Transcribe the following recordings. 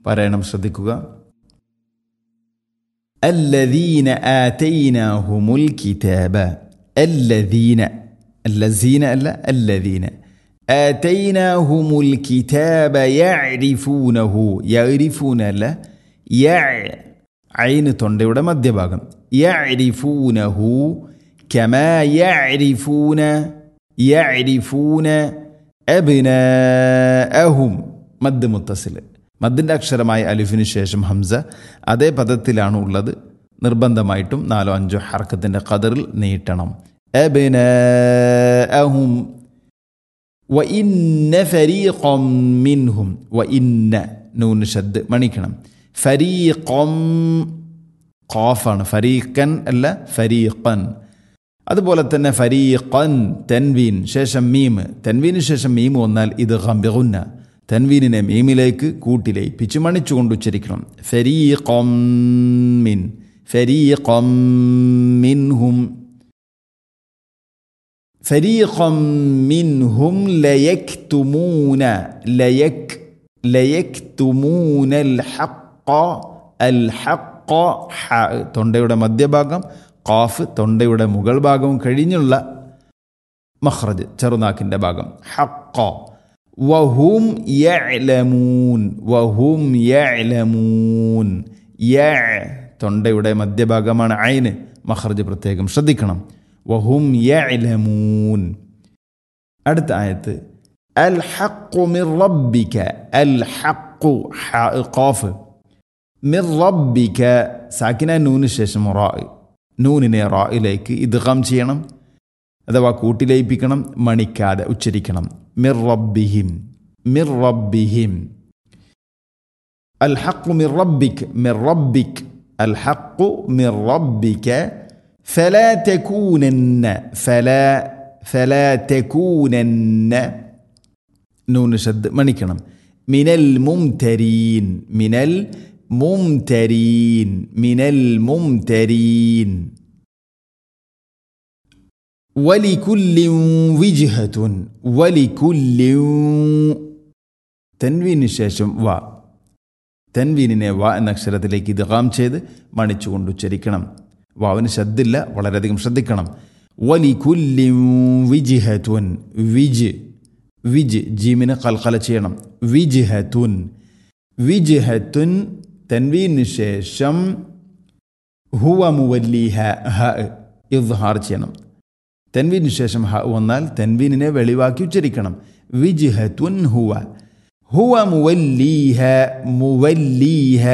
പാരായണം ശ്രദ്ധിക്കുക الذين آتيناهم الكتاب الذين الذين ألا الذين آتيناهم الكتاب يعرفونه يعرفون لا يع عين തൊണ്ടയുടെ മധ്യഭാഗം يعرفونه كما يعرفون يعرفون أبناءهم മദ് മുത്തസിൽ മദ്ദിൻ്റെ അക്ഷരമായ അലിഫിന് ശേഷം ഹംസ അതേ പദത്തിലാണ് ഉള്ളത് നിർബന്ധമായിട്ടും നാലോ അഞ്ചോ ഹർക്കത്തിൻ്റെ ഖദറിൽ നീട്ടണം അബിനഅഹും വഇന്ന ഫരീഖം മിൻഹും വഇന്ന നൂന് ഷദ് മണിക്കണം ഫരീഖം ഖാഫാണ് ഫരീഖൻ അല്ല ഫരീഖൻ അതുപോലെ തന്നെ ഫരീഖൻ തെൻവീൻ ശേഷം മീം തെൻവീന് ശേഷം മീം വന്നാൽ ഇത് ഗംബിഗുന്ന തൻവീനിനെ മീമിലേക്ക് കൂട്ടിലയിപ്പിച്ച് മണിച്ചുകൊണ്ട് ഉച്ചരിക്കണം ഫരീഖമിൻ ഫരീഖമിൻഹും ഫരീഖമിൻഹും ലയക്തുമൂന ലയക് ലയക്തുമൂന അൽ ഹഖ അൽ ഹഖ ഹ തൊണ്ടയുടെ മധ്യഭാഗം ഖാഫ് തൊണ്ടയുടെ മുകൾ ഭാഗവും കഴിഞ്ഞുള്ള മഖ്റജ് ചെറുനാക്കിൻ്റെ ഭാഗം ഹഖ വഹും യഅലമൂൻ വഹും യഅലമൂൻ യ തൊണ്ടയുടെ മധ്യഭാഗമാണ് ഐന് മഖർജ് പ്രത്യേകം ശ്രദ്ധിക്കണം വഹും യഅലമൂൻ അടുത്ത ആയത്ത് അൽ ഹഖു മിർ റബ്ബിക അൽ ഹഖു ഖാഫ് മിർ റബ്ബിക സാക്കിന നൂന് ശേഷം റാ നൂനിനെ റായിലേക്ക് ഇദ്ഗാം ചെയ്യണം അഥവാ കൂട്ടിലയിപ്പിക്കണം മണിക്കാതെ ഉച്ചരിക്കണം മിർ റബ്ബിഹിം മിർ റബ്ബിഹിം الحق من ربك من ربك الحق من ربك فلا تكونن فلا فلا تكونن نون شد മണിക്കണം من الممترين من الممترين من الممترين ولكل وجهة ولكل തൻവീന് ശേഷം വ തൻവീനിനെ വ എന്ന അക്ഷരത്തിലേക്ക് ഇദ്ഗാം ചെയ്ത് മണിച്ചുകൊണ്ട് ഉച്ചരിക്കണം വാവിന് ശബ്ദില്ല വളരെയധികം ശ്രദ്ധിക്കണം വലികുല്ലി വിജിഹത്തുൻ വിജ് വിജ് ജീമിന് കൽക്കല ചെയ്യണം വിജിഹത്തുൻ വിജിഹത്തുൻ തൻവീന് ശേഷം ഹുവ മുവല്ലിഹ ഹ ഇദ്ഹാർ ചെയ്യണം തെൻവീനു ശേഷം ഹ വന്നാൽ തെൻവീനിനെ വെളിവാക്കി ഉച്ചരിക്കണം വിജിഹത്തുൻ ഹുവ ഹുവ മുവല്ലീഹ മുവല്ലീഹ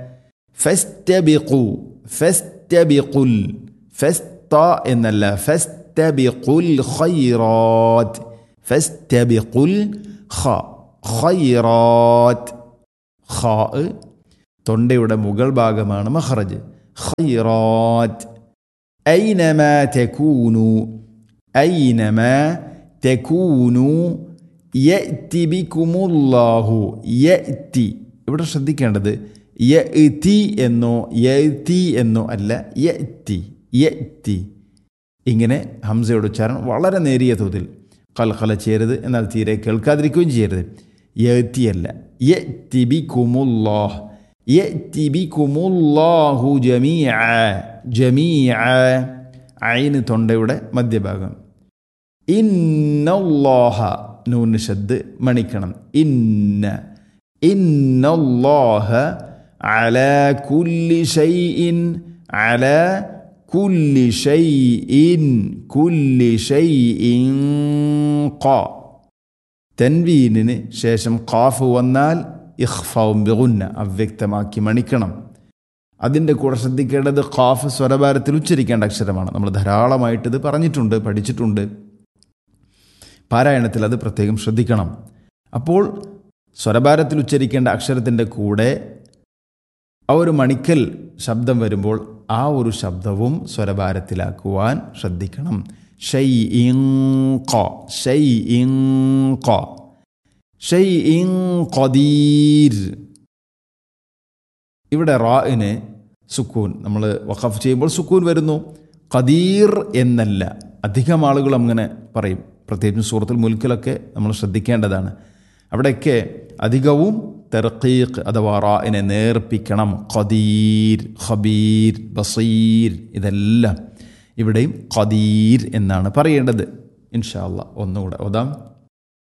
ഫസ്തബിഖു ഫസ്തബിഖുൽ ഫസ്ത എന്നല്ല ഫസ്തബിഖുൽ ഖൈറാത്ത് ഫസ്തബിഖുൽ ഖ ഖൈറാത്ത് ഖ തൊണ്ടയുടെ മുകൾ ഭാഗമാണ് മഖറജ് ഖൈറാത്ത് أينما تكونوا أينما تكونوا يأتي بكم الله يأتي ഇവിടെ ശ്രദ്ധിക്കേണ്ടത് യഅ്തി എന്നോ യഅ്തി എന്നോ അല്ല യഅ്തി യഅ്തി ഇങ്ങനെ ഹംസയുടെ ഉച്ചാരണം വളരെ നേരിയ തോതിൽ കൽക്കല ചെയ്യരുത് എന്നാൽ തീരെ കേൾക്കാതിരിക്കുകയും ചെയ്യരുത് യഅ്തി അല്ല യഅ്തി ബിക്കുമുല്ലാഹ് يأتي بكم الله جميعا جميعا عين തൊണ്ടയുടെ മധ്യഭാഗം ഇന്നല്ലാഹ നൂന് ശബ്ദ് മണിക്കണം ഇന്ന ഇന്നല്ലാഹ على كل شيء على كل شيء كل شيء قا തൻവീനിന് ശേഷം ഖാഫ് വന്നാൽ ഇഖ്ഫാവും ബിഗുന്ന അവ്യക്തമാക്കി മണിക്കണം അതിൻ്റെ കൂടെ ശ്രദ്ധിക്കേണ്ടത് ഖാഫ് സ്വരഭാരത്തിൽ ഉച്ചരിക്കേണ്ട അക്ഷരമാണ് നമ്മൾ ധാരാളമായിട്ട് ഇത് പറഞ്ഞിട്ടുണ്ട് പഠിച്ചിട്ടുണ്ട് പാരായണത്തിൽ അത് പ്രത്യേകം ശ്രദ്ധിക്കണം അപ്പോൾ സ്വരഭാരത്തിൽ ഉച്ചരിക്കേണ്ട അക്ഷരത്തിൻ്റെ കൂടെ ആ ഒരു മണിക്കൽ ശബ്ദം വരുമ്പോൾ ആ ഒരു ശബ്ദവും സ്വരഭാരത്തിലാക്കുവാൻ ശ്രദ്ധിക്കണം ഷൈ ഇങ് ഷൈ ഇങ് ഷൈഇൻ ഖദീർ ഇവിടെ റാഇന് സുക്കൂൻ നമ്മൾ വഖഫ് ചെയ്യുമ്പോൾ സുക്കൂൻ വരുന്നു ഖദീർ എന്നല്ല അധികം ആളുകൾ അങ്ങനെ പറയും പ്രത്യേകിച്ചും സൂറത്തുൽ മുൽക്കിലൊക്കെ നമ്മൾ ശ്രദ്ധിക്കേണ്ടതാണ് അവിടെയൊക്കെ അധികവും തെർക്കീഖ് അഥവാ റായിനെ നേർപ്പിക്കണം ഖദീർ ഖബീർ ബസീർ ഇതെല്ലാം ഇവിടെയും ഖദീർ എന്നാണ് പറയേണ്ടത് ഇൻഷാ അല്ലാ ഒന്നുകൂടെ ഓതാം